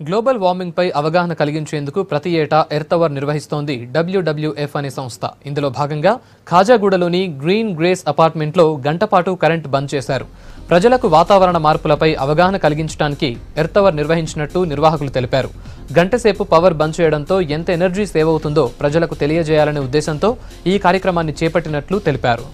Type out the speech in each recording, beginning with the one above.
global warming పై అవగాహన కలిగించేందుకు ప్రతి ఏటా ఎర్త్ అవర్ నిర్వహిస్తోంది డబ్ల్యూడబ్ల్యూఎఫ్ అనే సంస్థ ఇందులో భాగంగా ఖాజాగూడలోని గ్రీన్ గ్రేస్ అపార్ట్మెంట్లో గంటపాటు కరెంట్ బంద్ చేశారు ప్రజలకు వాతావరణ మార్పులపై అవగాహన కలిగించడానికి ఎర్త్ అవర్ నిర్వహించినట్టు నిర్వాహకులు తెలిపారు గంటసేపు పవర్ బంద్ చేయడంతో ఎంత ఎనర్జీ సేవ్ అవుతుందో ప్రజలకు తెలియజేయాలనే ఉద్దేశంతో ఈ కార్యక్రమాన్ని చేపట్టినట్లు తెలిపారు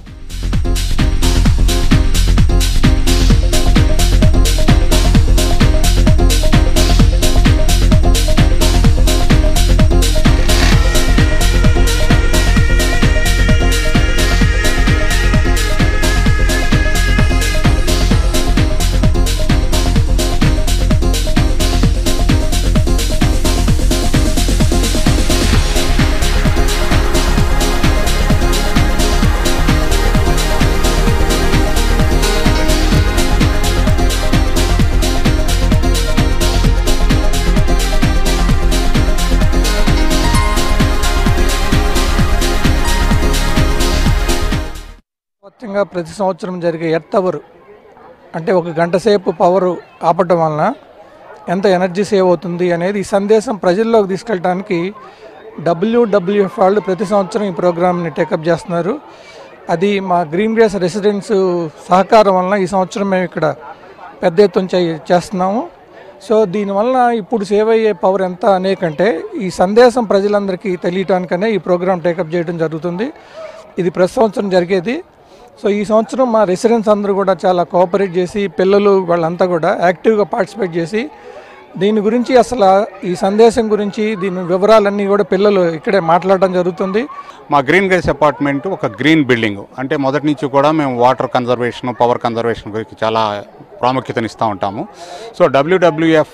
మొత్తంగా ప్రతి సంవత్సరం జరిగే ఎర్త్ అవర్ అంటే ఒక గంట సేపు పవర్ ఆపటం వలన ఎంత ఎనర్జీ సేవ్ అవుతుంది అనేది ఈ సందేశం ప్రజల్లోకి తీసుకెళ్ళడానికి డబ్ల్యూడబ్ల్యూఎఫ్ వాళ్ళు ప్రతి సంవత్సరం ఈ ప్రోగ్రామ్ని టేకప్ చేస్తున్నారు అది మా గ్రీన్ గ్రేస్ రెసిడెంట్స్ సహకారం వలన ఈ సంవత్సరం మేము ఇక్కడ పెద్ద ఎత్తున చే- చేస్తున్నాము సో దీనివల్ల ఇప్పుడు సేవ్ అయ్యే పవర్ ఎంత అనేకంటే ఈ సందేశం ప్రజలందరికీ తెలియటానికనే ఈ ప్రోగ్రామ్ టేకప్ చేయడం జరుగుతుంది ఇది ప్రతి సంవత్సరం జరిగేది సో ఈ సంవత్సరం మా రెసిడెంట్స్ అందరూ కూడా చాలా కోఆపరేట్ చేసి పిల్లలు వాళ్ళంతా కూడా యాక్టివ్గా పార్టిసిపేట్ చేసి దీని గురించి అసలు ఈ సందేశం గురించి దీని వివరాలన్నీ కూడా పిల్లలు ఇక్కడే మాట్లాడడం జరుగుతుంది మా గ్రీన్ గైస్ అపార్ట్మెంట్ ఒక గ్రీన్ బిల్డింగ్ అంటే మొదటి నుంచి కూడా మేము వాటర్ కన్జర్వేషన్ పవర్ కన్జర్వేషన్ గురించి చాలా ప్రాముఖ్యతనిస్తూ ఉంటాము సో డబ్ల్యూడబ్ల్యూఎఫ్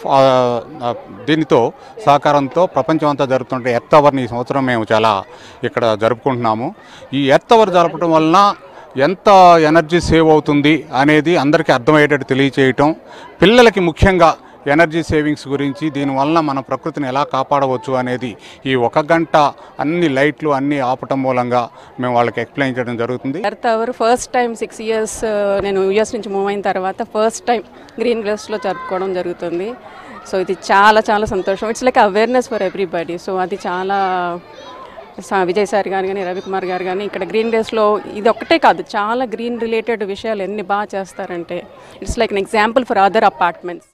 దీనితో సహకారంతో ప్రపంచం అంతా జరుగుతుంటే ఎర్త్ అవర్ని ఈ సంవత్సరం మేము చాలా ఇక్కడ జరుపుకుంటున్నాము ఈ ఎర్త్ అవర్ జరపడం వలన ఎంత ఎనర్జీ సేవ్ అవుతుంది అనేది అందరికీ అర్థమయ్యేటట్టు తెలియచేయటం పిల్లలకి ముఖ్యంగా ఎనర్జీ సేవింగ్స్ గురించి దీనివల్ల మన ప్రకృతిని ఎలా కాపాడవచ్చు అనేది ఈ ఒక గంట అన్ని లైట్లు అన్నీ ఆపటం మూలంగా మేము వాళ్ళకి ఎక్స్ప్లెయిన్ చేయడం జరుగుతుంది earth hour first time six years నేను యూఎస్ నుంచి మూవ్ అయిన తర్వాత ఫస్ట్ టైం గ్రీన్ గ్రేస్లో జరుపుకోవడం జరుగుతుంది సో ఇది చాలా చాలా సంతోషం it's like awareness for everybody so అది చాలా సా- విజయ్ సార్ గారు కానీ రవికుమార్ గారు కానీ ఇక్కడ గ్రీన్ డేస్లో ఇది ఒక్కటే కాదు చాలా గ్రీన్ రిలేటెడ్ విషయాలు ఎన్ని బాగా చేస్తారంటే it's like an example for other apartments